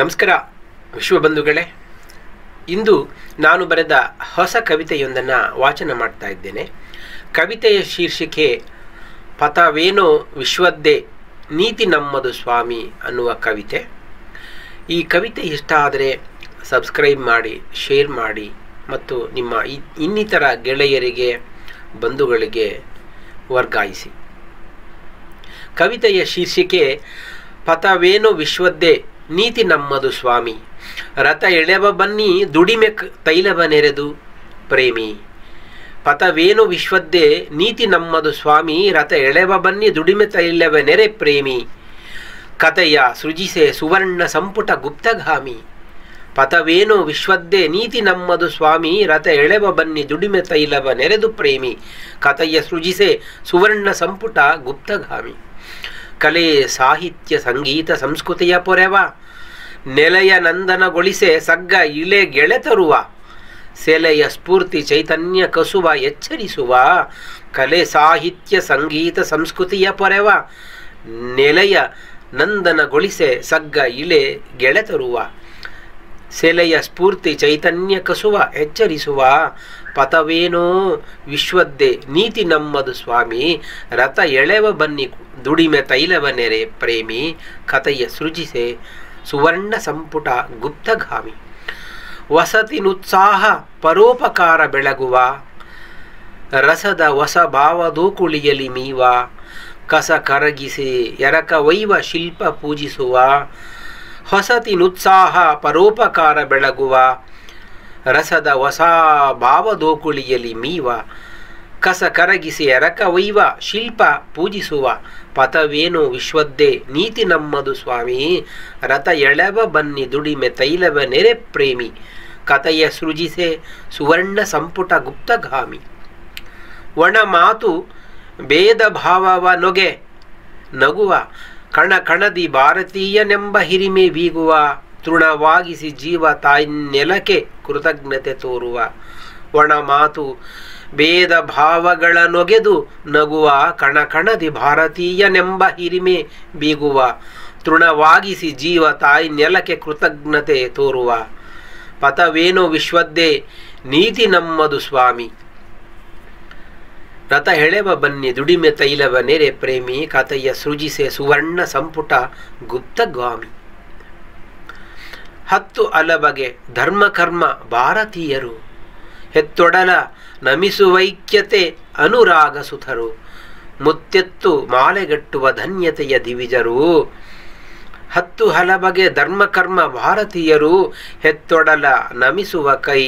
ನಮಸ್ಕಾರ ವಿಶ್ವಬಂಧುಗಳೇ ಇಂದು ನಾನು ಬರೆದ ಹೊಸ ಕವಿತೆಯೊಂದನ್ನು ವಾಚನ ಮಾಡ್ತಾ ಇದ್ದೇನೆ ಕವಿತೆಯ ಶೀರ್ಷಿಕೆ ಪಥವೇನೋ ವಿಶ್ವದ್ದೇ ನೀತಿ ನಮ್ಮದು ಸ್ವಾಮಿ ಅನ್ನುವ ಕವಿತೆ ಈ ಕವಿತೆ ಇಷ್ಟ ಆದರೆ ಸಬ್ಸ್ಕ್ರೈಬ್ ಮಾಡಿ ಶೇರ್ ಮಾಡಿ ಮತ್ತು ನಿಮ್ಮ ಇ- ಇನ್ನಿತರ ಗೆಳೆಯರಿಗೆ ಬಂಧುಗಳಿಗೆ ವರ್ಗಾಯಿಸಿ ಕವಿತೆಯ ಶೀರ್ಷಿಕೆ ಪಥವೇನು ವಿಶ್ವದ್ದೇ ನೀತಿ ನಮ್ಮದು ಸ್ವಾಮಿ ರಥ ಎಳೆವ ಬನ್ನಿ ದುಡಿಮೆ ಕ- ತೈಲವ ನೆರೆದು ಪ್ರೇಮಿ ಪಥವೇನು ವಿಶ್ವದ್ದೇ ನೀತಿ ನಮ್ಮದು ಸ್ವಾಮಿ ರಥ ಎಳೆವ ಬನ್ನಿ ದುಡಿಮೆ ತೈಲವ ನೆರೆ ಪ್ರೇಮಿ ಕಥೆಯ ಸೃಜಿಸೆ ಸುವರ್ಣ ಸಂಪುಟ ಗುಪ್ತಗಾಮಿ ಪಥವೇನು ವಿಶ್ವದ್ದೇ ನೀತಿ ನಮ್ಮದು ಸ್ವಾಮಿ ರಥ ಎಳೆವ ಬನ್ನಿ ದುಡಿಮೆ ತೈಲವ ನೆರೆದು ಪ್ರೇಮಿ ಕಥೆಯ ಸೃಜಿಸೆ ಸುವರ್ಣ ಸಂಪುಟ ಗುಪ್ತಗಾಮಿ ಕಲೆ ಸಾಹಿತ್ಯ ಸಂಗೀತ ಸಂಸ್ಕೃತಿಯ ಪೊರೆವ ನೆಲೆಯ ನಂದನಗೊಳಿಸೆ ಸಗ್ಗ ಇಳೆ ಗೆಳೆತರುವ ಸೆಲೆಯ ಸ್ಫೂರ್ತಿ ಚೈತನ್ಯ ಕಸುವ ಎಚ್ಚರಿಸುವ ಕಲೆ ಸಾಹಿತ್ಯ ಸಂಗೀತ ಸಂಸ್ಕೃತಿಯ ಪೊರೆವ ನೆಲೆಯ ನಂದನಗೊಳಿಸೆ ಸಗ್ಗ ಇಳೆ ಗೆಳೆತರುವ ಸೆಲೆಯ ಸ್ಫೂರ್ತಿ ಚೈತನ್ಯ ಕಸುವ ಎಚ್ಚರಿಸುವ ಪಥವೇನೋ ವಿಶ್ವದ್ದೇ ನೀತಿ ನಮ್ಮದು ಸ್ವಾಮಿ ರಥ ಎಳೆವ ಬನ್ನಿ ದುಡಿಮೆ ತೈಲವ ನೆರೆ ಪ್ರೇಮಿ ಕಥೆಯ ಸೃಜಿಸೆ ಸುವರ್ಣ ಸಂಪುಟ ಗುಪ್ತಗಾಮಿ ವಸತಿನುತ್ಸಾಹ ಪರೋಪಕಾರ ಬೆಳಗುವ ರಸದ ಹೊಸ ಭಾವದೂಕುಳಿಯಲಿ ಮೀವ ಕಸ ಕರಗಿಸಿ ಎರಕ ವೈವ ಶಿಲ್ಪ ಪೂಜಿಸುವ ಹೊಸತಿನುತ್ಸಾಹ ಪರೋಪಕಾರ ಬೆಳಗುವ ರಸದ ಹೊಸ ಭಾವದೋಕುಳಿಯಲಿ ಮೀವ ಕಸ ಕರಗಿಸಿ ಎರಕ ಒಯ್ವ ಶಿಲ್ಪ ಪೂಜಿಸುವ ಪಥವೇನು ವಿಶ್ವದ್ದೇ ನೀತಿ ನಮ್ಮದು ಸ್ವಾಮಿ ರಥ ಎಳೆವ ಬನ್ನಿ ದುಡಿಮೆ ತೈಲವ ನೆರೆ ಪ್ರೇಮಿ ಕಥೆಯ ಸೃಜಿಸೆ ಸುವರ್ಣ ಸಂಪುಟ ಗುಪ್ತಗಾಮಿ ಒಣ ಮಾತು ಭೇದ ಭಾವವ ನೊಗೆ ನಗುವ ಕಣ ಕಣದಿ ಭಾರತೀಯನೆಂಬ ಹಿರಿಮೆ ಬೀಗುವ ತೃಣವಾಗಿಸಿ ಜೀವ ತಾಯಿ ನೆಲಕ್ಕೆ ಕೃತಜ್ಞತೆ ತೋರುವ ಒಣ ಮಾತು ಭೇದ ಭಾವಗಳ ನೊಗೆದು ನಗುವ ಕಣ ಕಣದಿ ಭಾರತೀಯನೆಂಬ ಹಿರಿಮೆ ಬೀಗುವ ತೃಣವಾಗಿಸಿ ಜೀವ ತಾಯಿ ನೆಲಕ್ಕೆ ಕೃತಜ್ಞತೆ ತೋರುವ ಪಥವೇನೋ ವಿಶ್ವದ್ದೇ ನೀತಿ ನಮ್ಮದು ಸ್ವಾಮಿ ರಥ ಹೆಳೆವ ಬನ್ನಿ ದುಡಿಮೆ ತೈಲವ ನೆರೆ ಪ್ರೇಮಿ ಕಥೆಯ ಸೃಜಿಸೆ ಸುವರ್ಣ ಸಂಪುಟ ಗುಪ್ತಗಾಮಿ ಹತ್ತು ಅಲಬಗೆ ಧರ್ಮಕರ್ಮ ಭಾರತೀಯರು ಹೆತ್ತೊಡಲ ನಮಿಸುವೈಕ್ಯತೆ ಅನುರಾಗ ಸುತರು ಮುತ್ತೆತ್ತು ಮಾಲೆಗಟ್ಟುವ ಧನ್ಯತೆಯ ದಿವಿಜರು ಹತ್ತು ಹಲಬಗೆ ಧರ್ಮಕರ್ಮ ಭಾರತೀಯರು ಹೆತ್ತೊಡಲ ನಮಿಸುವ ಕೈ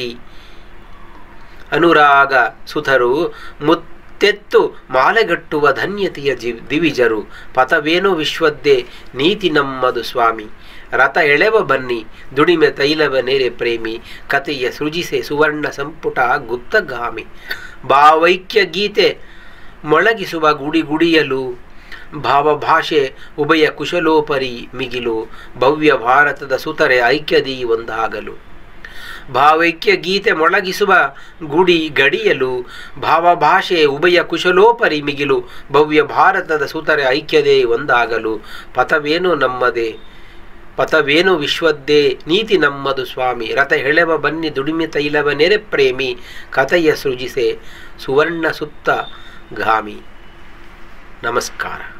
ಅನುರಾಗ ಸುತರು ಮುತ್ತೆತ್ತು ಮಾಲೆಗಟ್ಟುವ ಧನ್ಯತೆಯ ಜಿ ದಿವಿಜರು ಪಥವೇನೋ ವಿಶ್ವದ್ದೇ ನೀತಿ ನಮ್ಮದು ಸ್ವಾಮಿ ರಥ ಎಳೆವ ಬನ್ನಿ ದುಡಿಮೆ ತೈಲವ ನೆರೆ ಪ್ರೇಮಿ ಕಥೆಯ ಸೃಜಿಸೆ ಸುವರ್ಣ ಸಂಪುಟ ಗುಪ್ತಗಾಮಿ ಭಾವೈಕ್ಯ ಗೀತೆ ಮೊಳಗಿಸುವ ಗುಡಿ ಗುಡಿಯಲು ಭಾವಭಾಷೆ ಉಭಯ ಕುಶಲೋಪರಿ ಮಿಗಿಲು ಭವ್ಯ ಭಾರತದ ಸುತರೆ ಐಕ್ಯದಿ ಒಂದಾಗಲು ಭಾವೈಕ್ಯ ಗೀತೆ ಮೊಳಗಿಸುವ ಗುಡಿ ಗಡಿಯಲು ಭಾವಭಾಷೆ ಉಭಯ ಕುಶಲೋಪರಿ ಮಿಗಿಲು ಭವ್ಯ ಭಾರತದ ಸುತರೆ ಐಕ್ಯದೇ ಒಂದಾಗಲು ಪಥವೇನು ನಮ್ಮದೇ ಪಥವೇನು ವಿಶ್ವದ್ದೇ ನೀತಿ ನಮ್ಮದು ಸ್ವಾಮಿ ರಥ ಹೆಳೆವ ಬನ್ನಿ ದುಡಿಮೆ ತೈಲವ ನೆರೆ ಪ್ರೇಮಿ ಕಥೆಯ ಸೃಜಿಸೆ ಸುವರ್ಣ ಸುತ್ತ ಗಾಮಿ ನಮಸ್ಕಾರ